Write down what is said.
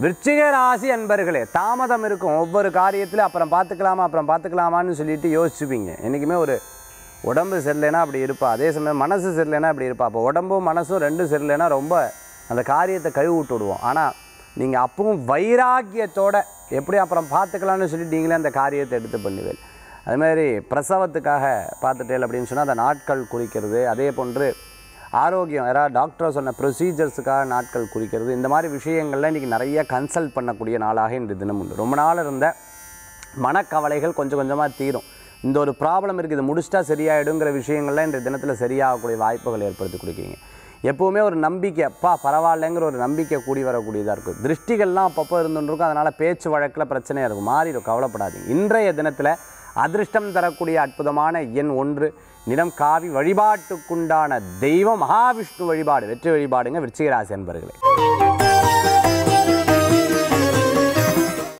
விருச்சிக ராசி அன்பர்களே தாமதம் இருக்கும் ஒவ்வொரு காரியத்திலும் அப்புறம் பார்த்துக்கலாமா அப்புறம் பார்த்துக்கலாமான்னு சொல்லிட்டு யோசிச்சுப்பீங்க என்றைக்குமே ஒரு உடம்பு சரியில்லைனா அப்படி இருப்பா அதே சமயம் மனசு சரியில்லைனா அப்படி இருப்பா அப்போ உடம்பும் மனசும் ரெண்டும் சரியில்லைனா ரொம்ப அந்த காரியத்தை கழுவி விட்டு விடுவோம் ஆனால் நீங்கள் அப்பவும் வைராக்கியத்தோட எப்படி அப்புறம் பார்த்துக்கலாம்னு சொல்லிட்டு நீங்களே அந்த காரியத்தை எடுத்து பண்ணுவேன் அது மாதிரி பிரசவத்துக்காக பார்த்துட்டேன் அப்படின்னு சொன்னால் அந்த நாட்கள் குறிக்கிறது அதே போன்று ஆரோக்கியம் யாராவது டாக்டர் சொன்ன ப்ரொசீஜர்ஸுக்காக நாட்கள் குறிக்கிறது இந்த மாதிரி விஷயங்கள்ல இன்றைக்கி நிறைய கன்சல்ட் பண்ணக்கூடிய நாளாக இன்று தினம் உண்டு ரொம்ப நாள் இருந்த மனக்கவலைகள் கொஞ்சம் கொஞ்சமாக தீரும் இந்த ஒரு ப்ராப்ளம் இருக்குது இது முடிச்சிட்டா சரியாயிடுங்கிற விஷயங்கள்லாம் இன்றைய தினத்தில் சரியாகக்கூடிய வாய்ப்புகள் ஏற்படுத்தி கொடுக்கீங்க எப்போவுமே ஒரு நம்பிக்கை அப்பா பரவாயில்லைங்கிற ஒரு நம்பிக்கை கூடி வரக்கூடியதாக இருக்கும் திருஷ்டிகள்லாம் அப்பப்போ இருந்துருக்கும் அதனால் பேச்சு வழக்கில் பிரச்சனையாக இருக்கும் மாறிடும் கவலைப்படாதீங்க இன்றைய தினத்தில் அதிர்ஷ்டம் தரக்கூடிய அற்புதமான எண் ஒன்று நிறம் காவி வழிபாட்டுக்குண்டான தெய்வம் மகாவிஷ்ணு வழிபாடு வெற்றி வழிபாடுங்க விருச்சிகராசி அன்பர்களே